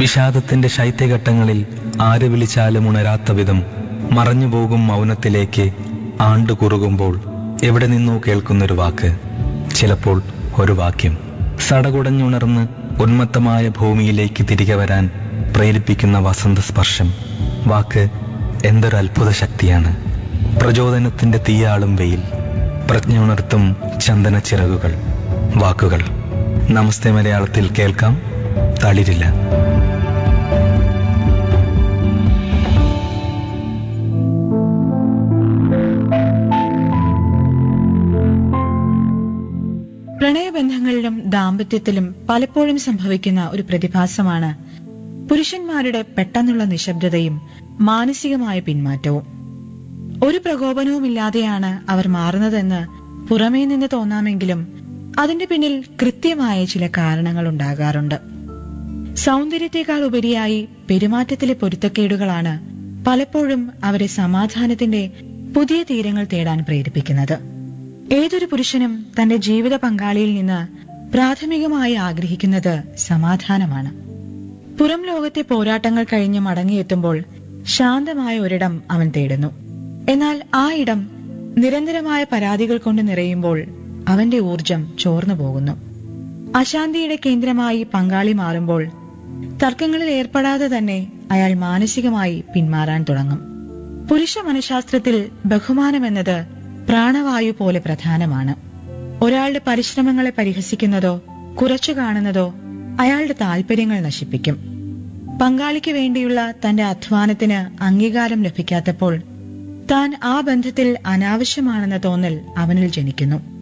വിഷാദത്തിന്റെ ശൈത്യഘട്ടങ്ങളിൽ ആര് വിളിച്ചാലും ഉണരാത്ത വിധം മറഞ്ഞുപോകും മൗനത്തിലേക്ക് ആണ്ടു കുറുകുമ്പോൾ എവിടെ നിന്നോ കേൾക്കുന്നൊരു വാക്ക് ചിലപ്പോൾ ഒരു വാക്യം സടകുടഞ്ഞുണർന്ന് ഉന്മത്തമായ ഭൂമിയിലേക്ക് തിരികെ വരാൻ പ്രേരിപ്പിക്കുന്ന വസന്ത സ്പർശം വാക്ക് എന്തൊരു അത്ഭുത ശക്തിയാണ് പ്രചോദനത്തിന്റെ തീയാളും വെയിൽ പ്രജ്ഞ ഉണർത്തും ചന്ദന ചിറകുകൾ വാക്കുകൾ നമസ്തേ മലയാളത്തിൽ കേൾക്കാം തളിരില്ല പ്രണയബന്ധങ്ങളിലും ദാമ്പത്യത്തിലും പലപ്പോഴും സംഭവിക്കുന്ന ഒരു പ്രതിഭാസമാണ് പുരുഷന്മാരുടെ പെട്ടെന്നുള്ള നിശബ്ദതയും മാനസികമായ പിന്മാറ്റവും ഒരു പ്രകോപനവുമില്ലാതെയാണ് അവർ മാറുന്നതെന്ന് പുറമേ നിന്ന് തോന്നാമെങ്കിലും അതിന്റെ പിന്നിൽ കൃത്യമായ ചില കാരണങ്ങൾ ഉണ്ടാകാറുണ്ട് സൗന്ദര്യത്തെക്കാൾ ഉപരിയായി പെരുമാറ്റത്തിലെ പൊരുത്തക്കേടുകളാണ് പലപ്പോഴും അവരെ സമാധാനത്തിന്റെ പുതിയ തീരങ്ങൾ തേടാൻ പ്രേരിപ്പിക്കുന്നത് ഏതൊരു പുരുഷനും തന്റെ ജീവിത പങ്കാളിയിൽ നിന്ന് പ്രാഥമികമായി ആഗ്രഹിക്കുന്നത് സമാധാനമാണ് പുറം ലോകത്തെ പോരാട്ടങ്ങൾ കഴിഞ്ഞ് മടങ്ങിയെത്തുമ്പോൾ ശാന്തമായ ഒരിടം അവൻ തേടുന്നു എന്നാൽ ആ ഇടം നിരന്തരമായ പരാതികൾ കൊണ്ട് നിറയുമ്പോൾ അവന്റെ ഊർജം ചോർന്നു പോകുന്നു അശാന്തിയുടെ കേന്ദ്രമായി പങ്കാളി മാറുമ്പോൾ തർക്കങ്ങളിൽ ഏർപ്പെടാതെ തന്നെ അയാൾ മാനസികമായി പിന്മാറാൻ തുടങ്ങും പുരുഷ മനഃശാസ്ത്രത്തിൽ ബഹുമാനമെന്നത് പ്രാണവായു പോലെ പ്രധാനമാണ് ഒരാളുടെ പരിശ്രമങ്ങളെ പരിഹസിക്കുന്നതോ കുറച്ചു കാണുന്നതോ അയാളുടെ താല്പര്യങ്ങൾ നശിപ്പിക്കും പങ്കാളിക്ക് വേണ്ടിയുള്ള തന്റെ അധ്വാനത്തിന് അംഗീകാരം ലഭിക്കാത്തപ്പോൾ താൻ ആ ബന്ധത്തിൽ അനാവശ്യമാണെന്ന തോന്നൽ അവനിൽ ജനിക്കുന്നു